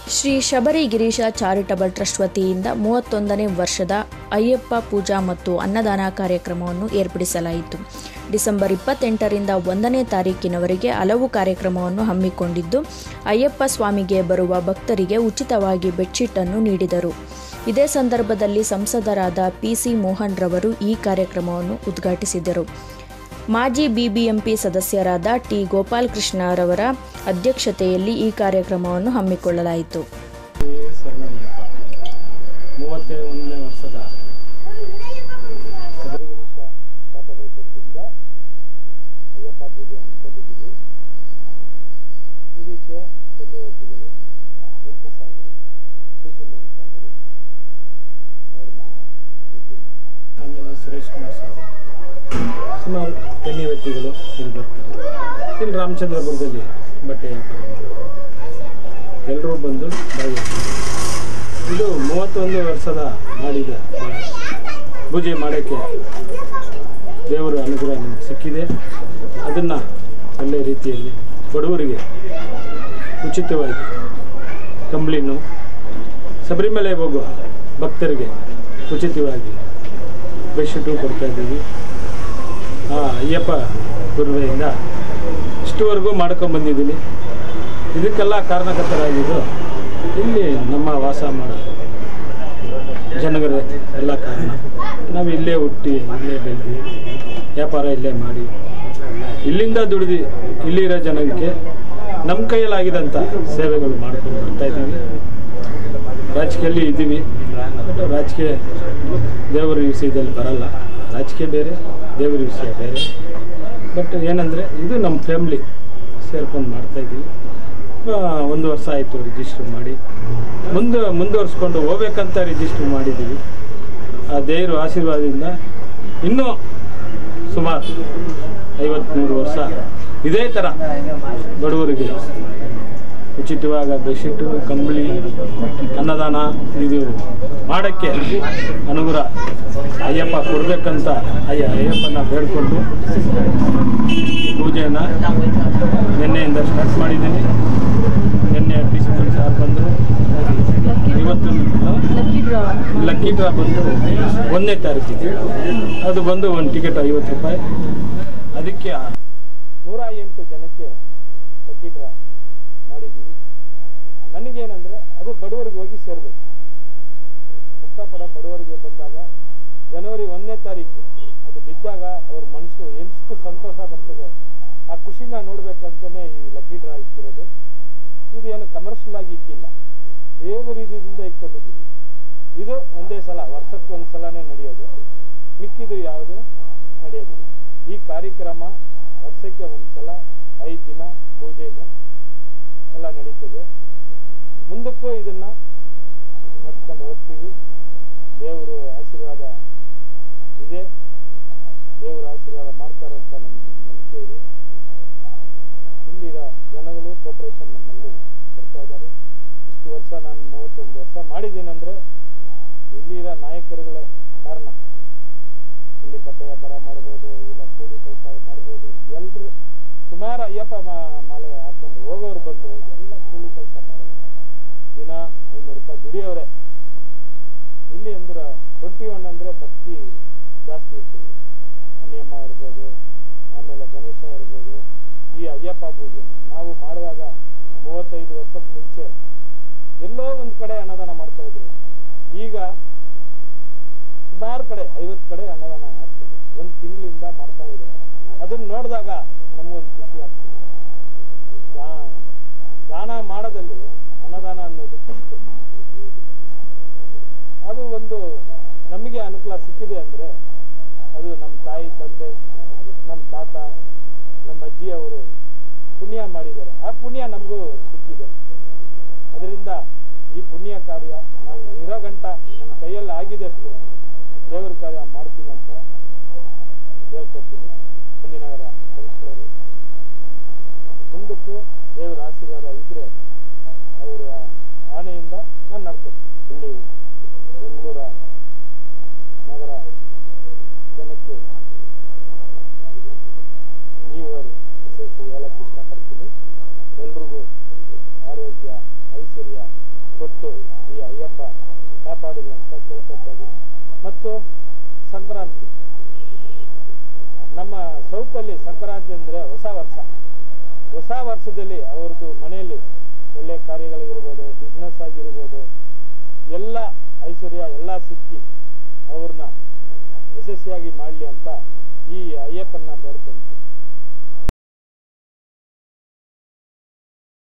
Shri Shabari Girisha charitable trust ವತಿಯಿಂದ ಮೂವತ್ತೊಂದನೇ ವರ್ಷದ ಅಯ್ಯಪ್ಪ ಪೂಜಾ ಮತ್ತು ಅನ್ನದಾನ ಕಾರ್ಯಕ್ರಮವನ್ನು ಏರ್ಪಡಿಸಲಾಯಿತು ಡಿಸೆಂಬರ್ ಇಪ್ಪತ್ತೆಂಟರಿಂದ ಒಂದನೇ ತಾರೀಕಿನವರೆಗೆ ಹಲವು ಕಾರ್ಯಕ್ರಮವನ್ನು ಹಮ್ಮಿಕೊಂಡಿದ್ದು ಅಯ್ಯಪ್ಪ ಸ್ವಾಮಿಗೆ ಬರುವ ಭಕ್ತರಿಗೆ ಉಚಿತವಾಗಿ ಬೆಡ್ಶೀಟನ್ನು ನೀಡಿದರು ಇದೇ ಸಂದರ್ಭದಲ್ಲಿ ಸಂಸದರಾದ ಪಿ ಸಿ ಮೋಹನ್ ರವರು ಈ ಕಾರ್ಯಕ್ರಮವನ್ನು ಉದ್ಘಾಟಿಸಿದರು ಮಾಜಿ ಬಿಬಿಎಂಪಿ ಸದಸ್ಯರಾದ ಟಿ ಗೋಪಾಲಕೃಷ್ಣರವರ ಅಧ್ಯಕ್ಷತೆಯಲ್ಲಿ ಈ ಕಾರ್ಯಕ್ರಮವನ್ನು ಹಮ್ಮಿಕೊಳ್ಳಲಾಯಿತು ಶರಣಯ್ಯಪ್ಪ ಮೂವತ್ತೇ ಒಂದನೇ ವರ್ಷದ ಶಬರಿಗಿರೀಶ ಶಾಖಾಪರಿಷತ್ತಿಂದ ಅಯ್ಯಪ್ಪ ಪೂಜೆ ಅಂದ್ಕೊಂಡಿದ್ದೀವಿ ಇದಕ್ಕೆ ಪುಣ್ಯವತಿಗಳು M P Sagar P C Mohan Sagar ಅವ್ರ ಮನೆಯ ಯಜ್ಞ. ಆಮೇಲೆ ಸುರೇಶ್ ಕುಮಾರ್ ಸಾಗರು ಸುಮಾರು ಪುಣ್ಯವತಿಗಳು ಇಲ್ಲಿ ಬರ್ತಾರೆ ಇಲ್ಲಿ ರಾಮಚಂದ್ರಪುರದಲ್ಲಿ ಬಟ್ಟೆ ವ್ಯಾಪಾರ ಮಾಡೋರು ಎಲ್ಲರೂ ಬಂದು ಭಾಗವಹಿಸ್ತಾರೆ ಇದು ಮೂವತ್ತೊಂದು ವರ್ಷದ ಮಾಡಿದ ಪೂಜೆ ಮಾಡೋಕ್ಕೆ ದೇವರ ಅನುಗ್ರಹ ನಮಗೆ ಸಿಕ್ಕಿದೆ ಅದನ್ನು ಒಳ್ಳೆಯ ರೀತಿಯಲ್ಲಿ ಬಡವರಿಗೆ ಉಚಿತವಾಗಿ ಕಂಬಳಿನು ಶಬರಿಮಲೆ ಹೋಗುವ ಭಕ್ತರಿಗೆ ಉಚಿತವಾಗಿ ಬೆಡ್ಶೀಟು ಕೊಡ್ತಾ ಇದ್ದೀವಿ ಆ ಅಯ್ಯಪ್ಪ ಗುರುವೆಯಿಂದ ಇಷ್ಟುವರೆಗೂ ಮಾಡ್ಕೊಂಬಂದಿದ್ದೀನಿ ಇದಕ್ಕೆಲ್ಲ ಕಾರಣಕರ್ತರಾಗಿದ್ದು ಇಲ್ಲಿ ನಮ್ಮ ವಾಸ ಮಾಡೋ ಜನಗರೇ ಎಲ್ಲ ಕಾರಣ ನಾವು ಇಲ್ಲೇ ಹುಟ್ಟಿ ಇಲ್ಲೇ ಬೆಳೆದು ವ್ಯಾಪಾರ ಇಲ್ಲೇ ಮಾಡಿ ಇಲ್ಲಿಂದ ದುಡಿದು ಇಲ್ಲಿರೋ ಜನಕ್ಕೆ ನಮ್ಮ ಕೈಯಲ್ಲಾಗಿದಂಥ ಸೇವೆಗಳು ಮಾಡ್ಕೊಂಡು ಬರ್ತಾ ಇದ್ದೀವಿ ರಾಜಕೀಯಲ್ಲಿ ಇದ್ದೀವಿ ಬಟ್ ರಾಜಕೀಯ ದೇವರ ವಿಷಯದಲ್ಲಿ ಬರಲ್ಲ ರಾಜಕೀಯ ಬೇರೆ ದೇವರ ವಿಷಯ ಬೇರೆ ಬಟ್ ಏನಂದರೆ ಇದು ನಮ್ಮ ಫ್ಯಾಮ್ಲಿ ಸೇರ್ಕೊಂಡು ಮಾಡ್ತಾ ಇದ್ದೀವಿ ಆ, ಒಂದು ವರ್ಷ ಆಯಿತು ರಿಜಿಸ್ಟರ್ ಮಾಡಿ ಮುಂದೆ ಮುಂದುವರಿಸ್ಕೊಂಡು ಹೋಗ್ಬೇಕಂತ ರಿಜಿಸ್ಟರ್ ಮಾಡಿದ್ದೀವಿ ಆ ದೇವರು ಆಶೀರ್ವಾದದಿಂದ ಇನ್ನೂ ಸುಮಾರು ಐವತ್ತ್ಮೂರು ವರ್ಷ ಇದೇ ಥರ ಬಡವರಿಗೆ ಉಚಿತವಾಗ ಬೆಡ್ಶೀಟು ಕಂಬಳಿ ಅನ್ನದಾನ ಇದು ಮಾಡೋಕ್ಕೆ ಅನುಗ್ರಹ ಅಯ್ಯಪ್ಪ ಕೊಡಬೇಕಂತ ಅಯ್ಯ ಅಯ್ಯಪ್ಪನ ಬೇಡ್ಕೊಂಡು ಈ ಪೂಜೆಯನ್ನು ನಿನ್ನೆಯಿಂದ ಸ್ಟಾರ್ಟ್ ಮಾಡಿದ್ದೀನಿ ನಿನ್ನೆ ಡಿ ಸಿ ಸಾರ್ ಬಂದರು ಇವತ್ತು ಲಕ್ಕಿ ಡ್ರಾ ಬಂದು ಒಂದನೇ ತಾರೀಕಿಗೆ ಅದು ಬಂದು ಒಂದು ಟಿಕೆಟ್ ಐವತ್ತು ರೂಪಾಯಿ ಅದಕ್ಕೆ ನೂರ ಎಂಟು ಜನಕ್ಕೆ ಲಕ್ಕಿ ಡ್ರಾ ಮಾಡಿದ್ದೀವಿ ನನಗೇನಂದರೆ ಅದು ಬಡವರಿಗೆ ಹೋಗಿ ಸೇರಬೇಕು ಕಷ್ಟಪಡೋ ಬಡವರಿಗೆ ಬಂದಾಗ ಜನವರಿ ಒಂದನೇ ತಾರೀಕು ಅದು ಬಿದ್ದಾಗ ಅವ್ರ ಮನಸ್ಸು ಎಷ್ಟು ಸಂತೋಷ ಬರ್ತದೆ ಆ ಖುಷಿನ ನೋಡ್ಬೇಕಂತಲೇ ಈ ಲಕ್ಕಿ ಡ್ರಾ ಇಕ್ಕಿರೋದು ಇದು ಏನು ಕಮರ್ಷಿಯಲ್ ಆಗಿ ಇಕ್ಕಿಲ್ಲ ದೇವರ ಇದರಿಂದ ಇಟ್ಕೊಂಡಿದ್ದೀವಿ ಇದು ಒಂದೇ ಸಲ ವರ್ಷಕ್ಕೆ ಒಂದು ಸಲನೇ ನಡೆಯೋದು ಮಿಕ್ಕಿದು ಯಾವುದು ನಡೆಯೋದಿಲ್ಲ ಈ ಕಾರ್ಯಕ್ರಮ ವರ್ಷಕ್ಕೆ ಒಂದು ಸಲ ಐದು ದಿನ ಪೂಜೆನು ಎಲ್ಲ ನಡೀತದೆ ಮುಂದಕ್ಕೂ ಇದನ್ನು ನಡ್ಸ್ಕೊಂಡು ಹೋಗ್ತೀವಿ ದೇವರು ಆಶೀರ್ವಾದ ಇದೆ ದೇವರ ಆಶೀರ್ವಾದ ಮಾಡ್ತಾರೆ ಅಂತ ನಮಗೆ ನಂಬಿಕೆ ಇದೆ ಇಲ್ಲಿರೋ ಜನಗಳು ಕೋಪರೇಷನ್ ನಮ್ಮಲ್ಲಿ ಬರ್ತಾ ಇದ್ದಾರೆ ಇಷ್ಟು ವರ್ಷ ನಾನು ಮೂವತ್ತೊಂದು ವರ್ಷ ಮಾಡಿದ್ದೀನಂದರೆ ಇಲ್ಲಿರೋ ನಾಯಕರುಗಳೇ ಕಾರಣ ಇಲ್ಲಿ ಬಟ್ಟೆ ವ್ಯಾಪಾರ ಮಾಡ್ಬೋದು ಇಲ್ಲ ಕೂಲಿ ಕೆಲಸ ಮಾಡ್ಬೋದು ಎಲ್ಲರೂ ಸುಮಾರು ಅಯ್ಯಪ್ಪ ಮಾ- ಮಾಲೆ ಹಾಕೊಂಡು ಹೋಗೋರು ಬಂದು ಎಲ್ಲ ಕೂಲಿ ಕೆಲಸ ಮಾಡೋರು ದಿನ ಐನೂರು ರೂಪಾಯಿ ದುಡಿಯೋರೆ ಇಲ್ಲಿ ಅಂದ್ರೆ ಟ್ವೆಂಟಿ ಒನ್ ಅಂದರೆ ಭಕ್ತಿ ಜಾಸ್ತಿ ಇರ್ತದೆ ಅನಿಯಮ್ಮ ಇರ್ಬೋದು ಆಮೇಲೆ ಗಣೇಶ ಇರ್ಬೋದು ಈ ಅಯ್ಯಪ್ಪ ಪೂಜೆ ನಾವು ಮಾಡುವಾಗ ಮೂವತ್ತೈದು ವರ್ಷದ ಮುಂಚೆ ಎಲ್ಲೋ ಒಂದು ಕಡೆ ಅನ್ನದಾನ ಮಾಡ್ತಾಯಿದ್ರು ಈಗ ಸುಮಾರು ಕಡೆ ಐವತ್ತು ಕಡೆ ಅನ್ನದಾನ ಆಗ್ತದೆ ಒಂದು ತಿಂಗಳಿಂದ ಮಾಡ್ತಾ ಇದೆ ಅದನ್ನು ನೋಡಿದಾಗ ನಮಗೊಂದು ಖುಷಿ ಆಗ್ತದೆ ದಾ- ದಾನ ಮಾಡೋದಲ್ಲಿ ಅನ್ನದಾನ ಅನ್ನೋದು ಫಸ್ಟ್ ಅದು ಒಂದು ನಮಗೆ ಅನುಕೂಲ ಸಿಕ್ಕಿದೆ ಅಂದರೆ ಅದು ನಮ್ಮ ತಾಯಿ ತಂದೆ ನಮ್ಮ ತಾತ ನಮ್ಮ ಅಜ್ಜಿ ಅವರು ಪುಣ್ಯ ಮಾಡಿದ್ದಾರೆ ಆ ಪುಣ್ಯ ನಮಗೂ ಸಿಕ್ಕಿದೆ ಅದರಿಂದ ಈ ಪುಣ್ಯ ಕಾರ್ಯ ನಾನು ಇರೋ ಗಂಟ ನನ್ನ ಕೈಯಲ್ಲಿ ಆಗಿದಷ್ಟು ದೇವರ ಕಾರ್ಯ ಮಾಡ್ತೀನಿ ಅಂತ ಹೇಳ್ಕೊತೀನಿ ಗಾಂಧಿನಗರ ಕೌನ್ಸಿಲರು ಮುಂದಕ್ಕೂ ದೇವರ ಆಶೀರ್ವಾದ ಇದ್ದರೆ ಅವರ ಆಣೆಯಿಂದ ನಾನು ನಡ್ಕೊತೀನಿ ಇಲ್ಲಿ ಬೆಂಗಳೂರ ನಗರ ಜನಕ್ಕೆ ನೀವರು ವಿಶೇಷ ಹೇಳಕ್ಕೆ ಇಷ್ಟಪಡ್ತೀನಿ ಎಲ್ರಿಗೂ ಆರೋಗ್ಯ ಐಶ್ವರ್ಯ ಕೊಟ್ಟು ಈ ಅಯ್ಯಪ್ಪ ಕಾಪಾಡಿದೆ ಅಂತ ಕೇಳ್ಕೊತಾ ಇದ್ದೀನಿ ಮತ್ತು ಸಂಕ್ರಾಂತಿ ನಮ್ಮ ಸೌತಲ್ಲಿ ಸಂಕ್ರಾಂತಿ ಅಂದರೆ ಹೊಸ ವರ್ಷ ಹೊಸ ವರ್ಷದಲ್ಲಿ ಅವ್ರದ್ದು ಮನೆಯಲ್ಲಿ ಒಳ್ಳೆಯ ಕಾರ್ಯಗಳಿರ್ಬೋದು ಬಿಸ್ನೆಸ್ ಆಗಿರ್ಬೋದು ಎಲ್ಲ ಐಶ್ವರ್ಯ ಎಲ್ಲ ಸಿಕ್ಕಿ ಅವ್ರನ್ನ ಯಶಸ್ವಿಯಾಗಿ ಮಾಡಲಿ ಅಂತ ಈ ಅಯ್ಯಪ್ಪನ ಬೇಡ್ಕೊಂತೀನಿ